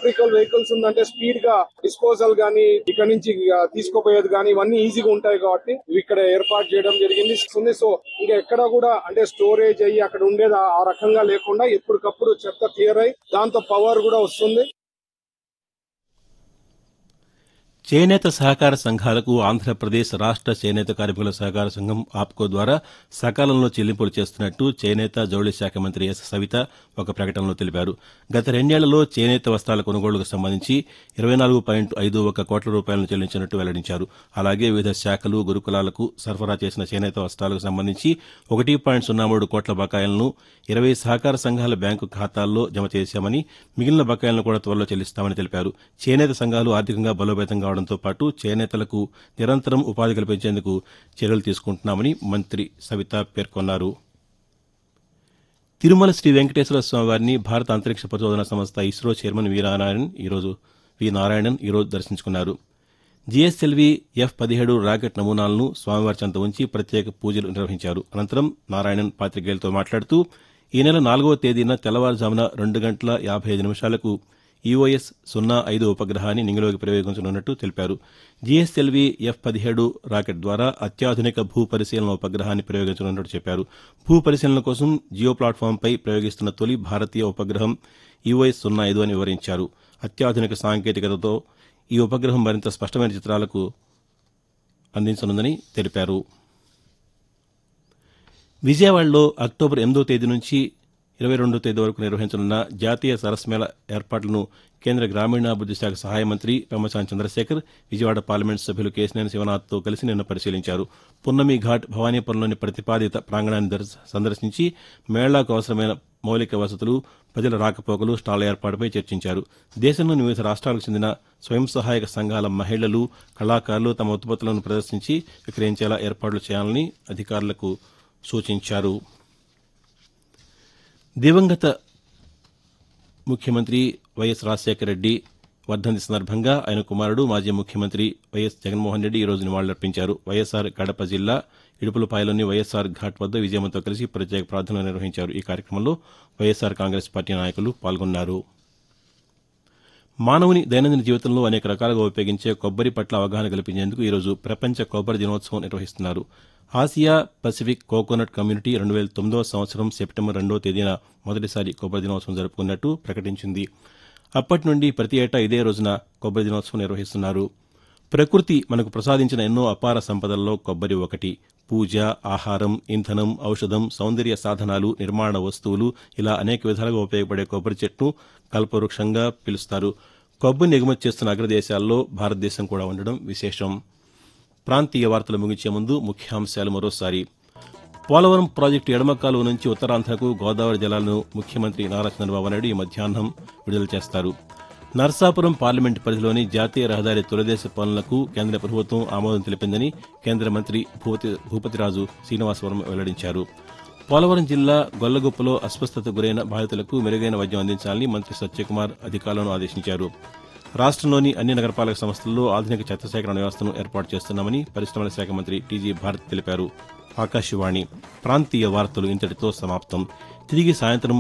electrical vehicles ఉందంటే speed గా disposal గానీ ఇక్కడ నుంచి ఇక తీసుకుపోయేది కానీ ఇవన్నీ ఈజీగా ఉంటాయి కాబట్టి ఇవి ఇక్కడ ఏర్పాటు చేయడం జరిగింది ఉంది సో ఇంకా ఎక్కడ కూడా అంటే స్టోరేజ్ అయ్యి అక్కడ ఉండేది ఆ- ఆ రకంగా లేకుండా ఎప్పటికప్పుడు చెత్త క్లియర్ అయ్యి దాంతో పవర్ కూడా వస్తుంది చేనేత సహకార సంఘాలకు ఆంధ్రప్రదేశ్ రాష్ట చేనేత కార్మికుల సహకార సంఘం ఆప్కో ద్వారా సకాలంలో చెల్లింపులు చేస్తున్నట్టు చేనేత జౌళి శాఖ మంత్రి ఎస్ సవిత ఒక ప్రకటనలో తెలిపారు గత రెండేళ్లలో చేనేత వస్త్రాల కొనుగోలుకు సంబంధించి ఇరవై నాలుగు పాయింట్ ఐదు ఒక కోట్ల రూపాయలను చెల్లించినట్టు వెల్లడించారు అలాగే వివిధ శాఖలు గురుకులాలకు సరఫరా చేసిన చేనేత వస్త్రాలకు సంబంధించి ఒకటి పాయింట్ సున్నా మూడు కోట్ల బకాయిలను ఇరవై సహకార సంఘాల బ్యాంకు ఖాతాల్లో జమ చేశామని మిగిలిన బకాయిలను కూడా త్వరలో చెల్లిస్తామని తెలిపారు చేనేత సంఘాలు ఆర్థికంగా బలోపేతం కావడంతో పాటు చేనేతలకు నిరంతరం ఉపాధి కల్పించేందుకు చర్యలు తీసుకుంటున్నామని మంత్రి సవిత పేర్కొన్నారు తిరుమల శ్రీ వెంకటేశ్వర స్వామి వారిని భారత అంతరిక్ష పరిశోధన సంస్థ ఇస్రో చైర్మన్ వి నారాయణన్ ఈరోజు వి నారాయణన్ ఈరోజు దర్శించుకున్నారు జీఎస్ఎల్వీ ఎఫ్ పదిహేడు రాకెట్ నమూనాలను స్వామివారి చెంత ఉంచి ప్రత్యేక పూజలు నిర్వహించారు అనంతరం నారాయణన్ పాతికేయులతో మాట్లాడుతూ ఈ నెల నాలుగవ తేదీన తెల్లవారుజామున రెండు గంటల యాభై ఐదు నిమిషాలకు ఈఓఎస్ సున్నా ఐదు ఉపగ్రహాన్ని నింగిలోకి ప్రయోగించనున్నట్టు తెలిపారు జీఎస్ఎల్వీ ఎఫ్ పదిహేడు రాకెట్ ద్వారా అత్యాధునిక భూ పరిశీలన ఉపగ్రహాన్ని ప్రయోగించనున్నట్టు చెప్పారు భూ పరిశీలన కోసం జియో ప్లాట్ఫామ్పై ప్రయోగిస్తున్న తొలి భారతీయ ఉపగ్రహం ఈఓఎస్ సున్నా ఐదు అని వివరించారు అత్యాధునిక సాంకేతికతతో ఈ ఉపగ్రహం మరింత స్పష్టమైన చిత్రాలకు అందించనుందని తెలిపారు విజయవాడలో అక్టోబర్ ఎనిమిదో తేదీ నుంచి ఇరవై రెండో తేదీ వరకు నిర్వహించనున్న జాతీయ సరస్ మేళ ఏర్పాట్లను కేంద్ర గ్రామీణాభివృద్ది శాఖ సహాయ మంత్రి పెమ్మసాని చంద్రశేఖర్ విజయవాడ పార్లమెంటు సభ్యులు కేశినేని శివనాథ్తో కలిసి నిన్న పరిశీలించారు పున్నమి ఘాట్ భవానీపురంలోని ప్రతిపాదిత ప్రాంగణాన్ని దర్శ- సందర్శించి మేళాకు అవసరమైన మౌలిక వసతులు ప్రజల రాకపోకలు స్టాళ్ల ఏర్పాటుపై చర్చించారు దేశంలోని వివిధ రాష్ట్రాలకు చెందిన స్వయం సహాయక సంఘాల మహిళలు కళాకారులు తమ ఉత్పత్తులను ప్రదర్శించి విక్రయించేలా ఏర్పాట్లు చేయాలని అధికారులకు సూచించారు దివంగత ముఖ్యమంత్రి వైఎస్ రాజశేఖర రెడ్డి వర్ధంతి సందర్భంగా ఆయన కుమారుడు మాజీ ముఖ్యమంత్రి వైఎస్ జగన్మోహన్ రెడ్డి ఈ రోజు నివాళులర్పించారు వైఎస్ఆర్ కడప జిల్లా ఇడుపులపాయలోని వైఎస్ఆర్ ఘాట్ వద్ద విజయమ్మతో కలిసి ప్రత్యేక ప్రార్థనలు నిర్వహించారు ఈ కార్యక్రమంలో వైఎస్ఆర్ కాంగ్రెస్ పార్టీ నాయకులు పాల్గొన్నారు మానవుని దైనందిన జీవితంలో అనేక రకాలుగా ఉపయోగించే కొబ్బరి పట్ల అవగాహన కల్పించేందుకు ఈరోజు ప్రపంచ కొబ్బరి దినోత్సవం నిర్వహిస్తున్నారు ఆసియా పసిఫిక్ కోకోనట్ కమ్యూనిటీ రెండు వేల తొమ్మిదవ సంవత్సరం సెప్టెంబర్ రెండో తేదీన మొదటిసారి కొబ్బరి దినోత్సవం జరుపుకున్నట్టు ప్రకటించింది అప్పటి నుండి ప్రతి ఏటా ఇదే రోజున కొబ్బరి దినోత్సవం నిర్వహిస్తున్నారు ప్రకృతి మనకు ప్రసాదించిన ఎన్నో అపార సంపదల్లో కొబ్బరి ఒకటి పూజ ఆహారం ఇంధనం ఔషధం సౌందర్య సాధనాలు నిర్మాణ వస్తువులు ఇలా అనేక విధాలుగా ఉపయోగపడే కొబ్బరి చెట్టును కల్పవృక్షంగా పిలుస్తారు కొబ్బరిని ఎగుమతి చేస్తున్న అగ్రదేశాల్లో భారతదేశం కూడా ఉండడం విశేషం ప్రాంతీయ వార్తలు ముగించే ముందు ముఖ్యాంశాలు మరోసారి పోలవరం ప్రాజెక్టు ఎడమ కాలువ నుంచి ఉత్తరాంధ్రకు గోదావరి జలాలను ముఖ్యమంత్రి నారా చంద్రబాబు నాయుడు ఈ మధ్యాహ్నం విడుదల చేస్తారు నర్సాపురం పార్లమెంటు పరిధిలోని జాతీయ రహదారి తొలిదేశ పనులకు కేంద్ర ప్రభుత్వం ఆమోదం తెలిపిందని కేంద్ర మంత్రి భూపతి భూపతిరాజు శ్రీనివాసవరం వెల్లడించారు పోలవరం జిల్లా గొల్లగుప్పలో అస్వస్థతకు గురైన బాధితులకు మెరుగైన వైద్యం అందించాలని మంత్రి సత్యకుమార్ అధికారులను ఆదేశించారు రాష్ట్రంలోని అన్ని నగరపాలక సంస్థల్లో ఆధునిక చెత్త సేకరణ వ్యవస్థను ఏర్పాటు చేస్తున్నామని పరిశ్రమల శాఖ మంత్రి టీజీ భారత్ తెలిపారు ఆకాశవాణి ప్రాంతీయ వార్తలు ఇంతటితో సమాప్తం తిరిగి సాయంత్రం